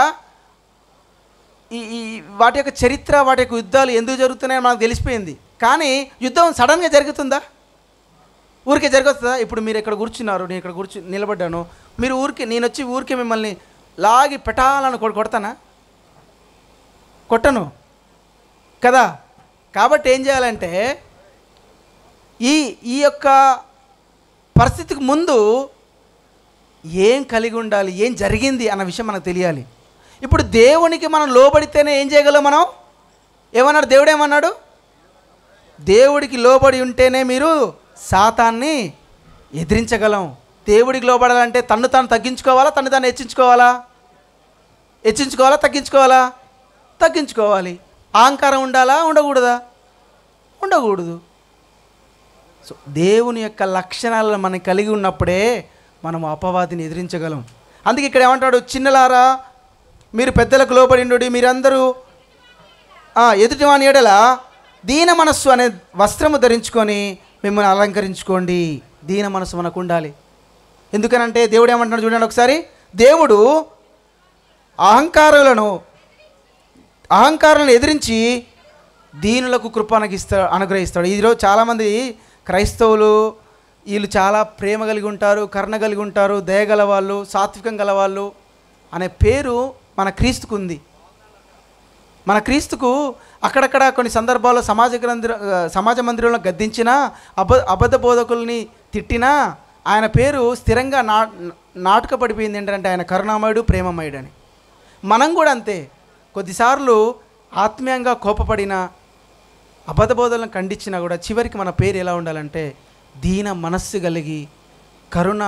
ఈ ఈ వాటి యొక్క చరిత్ర వాటి యొక్క యుద్ధాలు ఎందుకు జరుగుతున్నాయో మనకు తెలిసిపోయింది కానీ యుద్ధం సడన్గా జరుగుతుందా ఊరికే జరుగుతుందా ఇప్పుడు మీరు ఇక్కడ కూర్చున్నారు నేను ఇక్కడ కూర్చు నిలబడ్డాను మీరు ఊరికే నేను వచ్చి ఊరికే మిమ్మల్ని లాగి పెట్టాలని కొ- కొడతానా కొట్టను కదా కాబట్టి ఏం చేయాలంటే ఈ ఈ యొక్క పరిస్థితికి ముందు ఏం కలిగి ఉండాలి ఏం జరిగింది అన్న విషయం మనకు తెలియాలి ఇప్పుడు దేవునికి మనం లోబడితేనే ఏం చేయగలం మనం ఏమన్నాడు దేవుడు ఏమన్నాడు దేవుడికి లోబడి ఉంటేనే మీరు సాతాన్ని ఎదిరించగలం దేవుడికి లోబడాలంటే తన్ను తాను తగ్గించుకోవాలా తన్ను తాను హెచ్చించుకోవాలా హెచ్చించుకోవాలా తగ్గించుకోవాలా తగ్గించుకోవాలి అహంకారం ఉండాలా ఉండకూడదా ఉండకూడదు సో దేవుని యొక్క లక్షణాలను మనం కలిగి ఉన్నప్పుడే మనం అపవాదిని ఎదిరించగలం అందుకే ఇక్కడ ఏమంటాడు చిన్నలారా మీరు పెద్దలకు లోబడి ఉండు మీరందరూ ఆ, ఎదుటివాని ఎడల దీన మనస్సు అనే వస్త్రము ధరించుకొని మిమ్మల్ని అలంకరించుకోండి దీన మనస్సు మనకు ఉండాలి ఎందుకనంటే దేవుడు ఏమంటున్నాడు చూడండి ఒకసారి దేవుడు అహంకారులను అహంకారాలను ఎదిరించి దీనులకు కృప అనుగిస్తా అనుగ్రహిస్తాడు ఈరోజు చాలామంది క్రైస్తవులు వీళ్ళు చాలా ప్రేమ కలిగి ఉంటారు కరుణ కలిగి ఉంటారు దయ గలవాళ్ళు సాత్వికం గలవాళ్ళు అనే పేరు మన క్రీస్తుకు ఉంది మన క్రీస్తుకు అక్కడక్కడ కొన్ని సందర్భాల్లో సమాజ గ్రంథ సమాజ మందిరంలో గద్దించినా అబ అబద్ధ బోధకుల్ని తిట్టినా ఆయన పేరు స్థిరంగా నా నాటకపడిపోయింది ఏంటంటే ఆయన కరుణామయుడు ప్రేమమయుడు అని మనం కూడా అంతే కొద్దిసార్లు ఆత్మీయంగా కోపపడిన అబద్ధ బోధలను ఖండించినా కూడా చివరికి మన పేరు ఎలా ఉండాలంటే దీన మనస్సు కలిగి కరుణ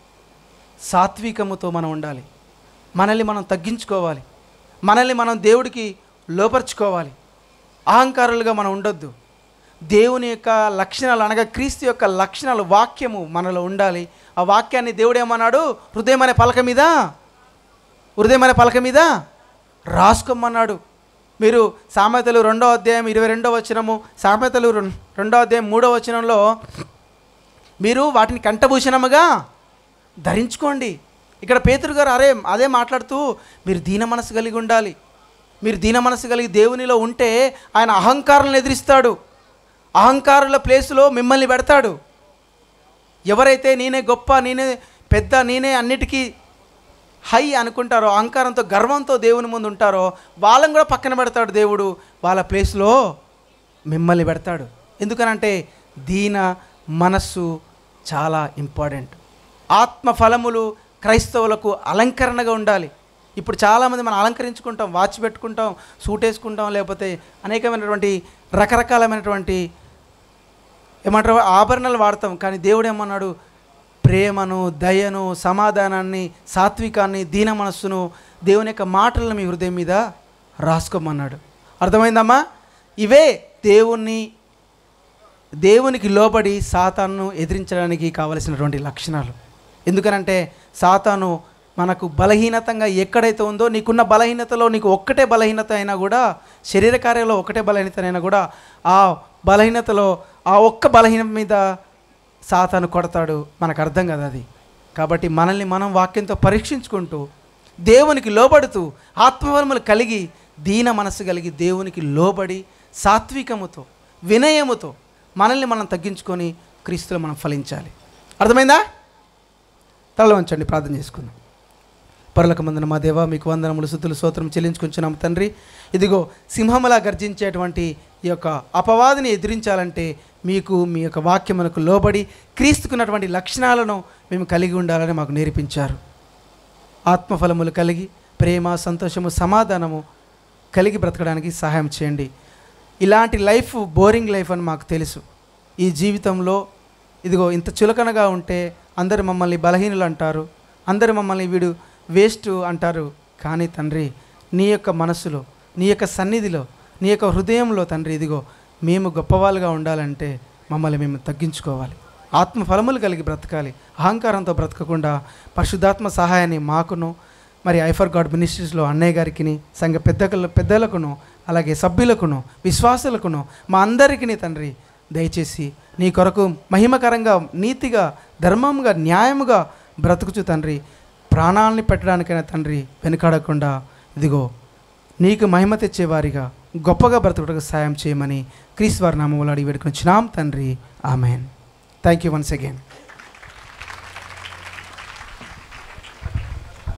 సాత్వికముతో మనం ఉండాలి మనల్ని మనం తగ్గించుకోవాలి మనల్ని మనం దేవుడికి లోపరుచుకోవాలి అహంకారులుగా మనం ఉండొద్దు దేవుని యొక్క లక్షణాలు అనగా క్రీస్తు యొక్క లక్షణాలు వాక్యము మనలో ఉండాలి ఆ వాక్యాన్ని దేవుడు ఏమన్నాడు హృదయం అనే పలక మీద హృదయం అనే పలక మీద రాసుకోమన్నాడు మీరు సామెతలు రెండో అధ్యాయం ఇరవై రెండో వచనము సామెతలు రెం- రెండో అధ్యాయం మూడో వచనంలో మీరు వాటిని కంఠభూషణముగా ధరించుకోండి ఇక్కడ పేతురు గారు అరే అదే మాట్లాడుతూ మీరు దీన మనసు కలిగి ఉండాలి మీరు దీన మనసు కలిగి దేవునిలో ఉంటే ఆయన అహంకారాలను ఎదిరిస్తాడు అహంకారుల ప్లేసులో మిమ్మల్ని పెడతాడు ఎవరైతే నేనే గొప్ప నేనే పెద్ద నేనే అన్నిటికీ హై అనుకుంటారో అహంకారంతో గర్వంతో దేవుని ముందు ఉంటారో వాళ్ళని కూడా పక్కన పెడతాడు దేవుడు వాళ్ళ ప్లేస్లో మిమ్మల్ని పెడతాడు ఎందుకనంటే దీన మనస్సు చాలా ఇంపార్టెంట్ ఆత్మ ఫలములు క్రైస్తవులకు అలంకరణగా ఉండాలి ఇప్పుడు చాలామంది మనం అలంకరించుకుంటాం వాచ్ పెట్టుకుంటాం సూట్ వేసుకుంటాం లేకపోతే అనేకమైనటువంటి రకరకాలమైనటువంటి ఏమంటారు ఆభరణాలు వాడతాం కానీ దేవుడు ఏమన్నాడు ప్రేమను దయను సమాధానాన్ని సాత్వికాన్ని దీన మనస్సును దేవుని యొక్క మాటలను మీ హృదయం మీద రాసుకోమన్నాడు అర్థమైందమ్మా ఇవే దేవుణ్ణి దేవునికి లోబడి సాతాను ఎదిరించడానికి కావలసినటువంటి లక్షణాలు ఎందుకనంటే సాతాను మనకు బలహీనతంగా ఎక్కడైతే ఉందో నీకున్న బలహీనతలో నీకు ఒక్కటే బలహీనత అయినా కూడా శరీర కార్యంలో ఒకటే బలహీనత అయినా కూడా ఆ బలహీనతలో ఆ ఒక్క బలహీనత మీద సాతాను కొడతాడు మనకు అర్థం కదా అది కాబట్టి మనల్ని మనం వాక్యంతో పరీక్షించుకుంటూ దేవునికి లోబడుతూ ఆత్మవరములు కలిగి దీన మనస్సు కలిగి దేవునికి లోబడి సాత్వికముతో వినయముతో మనల్ని మనం తగ్గించుకొని క్రీస్తులో మనం ఫలించాలి అర్థమైందా తల వంచండి ప్రార్థన చేసుకుందాం పరులకు మందన మా దేవ మీకు వందనములు శుద్ధులు స్తోత్రం చెల్లించుకుంటున్నాం తండ్రి ఇదిగో సింహములా గర్జించేటువంటి ఈ యొక్క అపవాదిని ఎదిరించాలంటే మీకు మీ యొక్క వాక్యమునకు లోబడి క్రీస్తుకున్నటువంటి లక్షణాలను మేము కలిగి ఉండాలని మాకు నేర్పించారు ఆత్మఫలములు కలిగి ప్రేమ సంతోషము సమాధానము కలిగి బ్రతకడానికి సహాయం చేయండి ఇలాంటి లైఫ్ బోరింగ్ లైఫ్ అని మాకు తెలుసు ఈ జీవితంలో ఇదిగో ఇంత చులకనగా ఉంటే అందరు మమ్మల్ని బలహీనులు అంటారు అందరు మమ్మల్ని వీడు వేస్ట్ అంటారు కానీ తండ్రి నీ యొక్క మనసులో నీ యొక్క సన్నిధిలో నీ యొక్క హృదయంలో తండ్రి ఇదిగో మేము గొప్పవాళ్ళుగా ఉండాలంటే మమ్మల్ని మేము తగ్గించుకోవాలి ఆత్మ ఫలములు కలిగి బ్రతకాలి అహంకారంతో బ్రతకకుండా పరిశుద్ధాత్మ సహాయాన్ని మాకును మరి ఐఫర్ గాడ్ మినిస్ట్రీస్లో అన్నయ్య గారికి సంఘ పెద్దల పెద్దలకును అలాగే సభ్యులకును విశ్వాసులకును మా అందరికీ తండ్రి దయచేసి నీ కొరకు మహిమకరంగా నీతిగా ధర్మంగా న్యాయముగా బ్రతుకుచు తండ్రి ప్రాణాలని పెట్టడానికైనా తండ్రి వెనుకాడకుండా ఇదిగో నీకు మహిమ తెచ్చేవారిగా గొప్పగా బ్రతుకుటకు సాయం చేయమని క్రీస్తు వారి నామంలో అడిగి వేడుకొని తండ్రి amen thank you once again